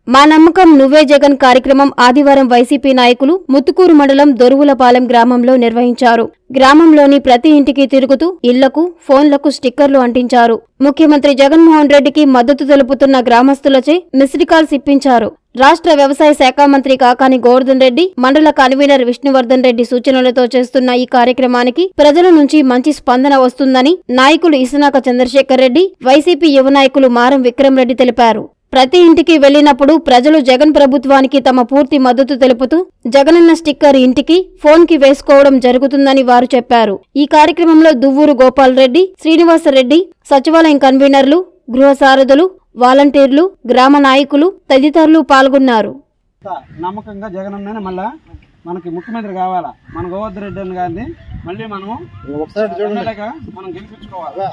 మా నమ్మకం నువ్వే జగన్ కార్యక్రమం ఆదివారం వైసీపీ నాయకులు ముత్తుకూరు మండలం దొరువులపాలెం గ్రామంలో నిర్వహించారు గ్రామంలోని ప్రతి ఇంటికి తిరుగుతూ ఇళ్లకు ఫోన్లకు స్టిక్కర్లు అంటించారు ముఖ్యమంత్రి జగన్మోహన్ రెడ్డికి మద్దతు తెలుపుతున్న గ్రామస్తులచే మిస్డ్ కాల్స్ ఇప్పించారు రాష్ట్ర వ్యవసాయ శాఖ మంత్రి కాకాని గోవర్ధన్ రెడ్డి మండల కన్వీనర్ విష్ణువర్ధన్ రెడ్డి సూచనలతో చేస్తున్న ఈ కార్యక్రమానికి ప్రజల నుంచి మంచి స్పందన వస్తుందని నాయకులు ఇసునాక చంద్రశేఖర్ రెడ్డి వైసీపీ యువ నాయకులు మారం విక్రమ్ రెడ్డి తెలిపారు ప్రతి ఇంటికి వెళ్లినప్పుడు ప్రజలు జగన్ ప్రభుత్వానికి తమ పూర్తి మద్దతు తెలుపుతూ జగనన్న స్టిక్కర్ ఇంటికి ఫోన్ కి వేసుకోవడం జరుగుతుందని వారు చెప్పారు ఈ కార్యక్రమంలో దువ్వూరు గోపాల్ రెడ్డి శ్రీనివాసరెడ్డి సచివాలయం కన్వీనర్లు గృహ సారథులు వాలంటీర్లు గ్రామ నాయకులు తదితరులు పాల్గొన్నారు నమ్మకంగా జగన్ అన్ననే మళ్ళా మనకి ముఖ్యమంత్రి కావాలా మన గోవర్ధన్ రెడ్డి అని గారిని మళ్ళీ మనము ఎమ్మెల్యేగా మనం గెలిపించుకోవాలి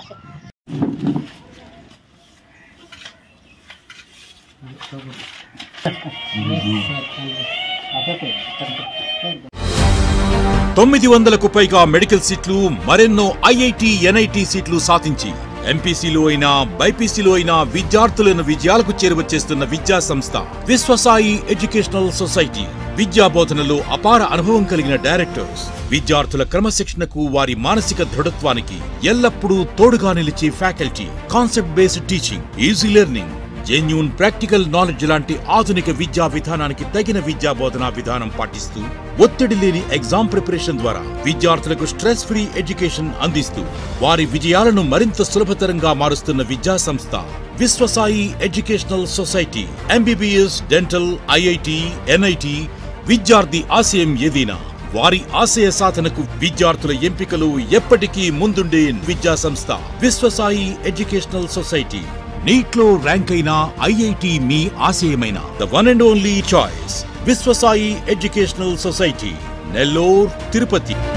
తొమ్మిది వందలకు పైగా మెడికల్ సీట్లు మరెన్నో ఐఐటి ఎన్ఐటి సీట్లు సాధించి ఎంపీసీలో అయినా బైపీసీలో అయినా విద్యార్థులను విజయాలకు చేరువచ్చేస్తున్న విద్యా సంస్థ విశ్వసాయి ఎడ్యుకేషనల్ సొసైటీ విద్యా బోధనలో అపార అనుభవం కలిగిన డైరెక్టర్స్ విద్యార్థుల క్రమశిక్షణకు వారి మానసిక దృఢత్వానికి ఎల్లప్పుడూ తోడుగా నిలిచే faculty concept based teaching easy learning genuine practical knowledge లాంటి ఆధునిక విద్యా విధానానికి తగిన విద్యా బోధనా విధానం పాటిస్తూ ఒత్తిడి లేని ఎగ్జామ్ ప్రిపరేషన్ ద్వారా విద్యార్థులకు స్ట్రెస్ ఫ్రీ ఎడ్యుకేషన్ అందిస్తూ వారి విజయాలను మరింత సులభతరంగా మారుస్తున్న విద్యా సంస్థ Viswasai educational society MBBS dental IIT NIT విద్యార్థి ఆశయం ఏదైనా వారి ఆశయ సాధనకు విద్యార్థుల ఎంపికలు ఎప్పటికీ ముందుండే విద్యా సంస్థ విశ్వసాయి ఎడ్యుకేషనల్ సొసైటీ నీట్లో ర్యాంక్ అయిన ఐఐటి మీ ఆశయమైన the one and only choice Viswasai educational society Nellore Tirupati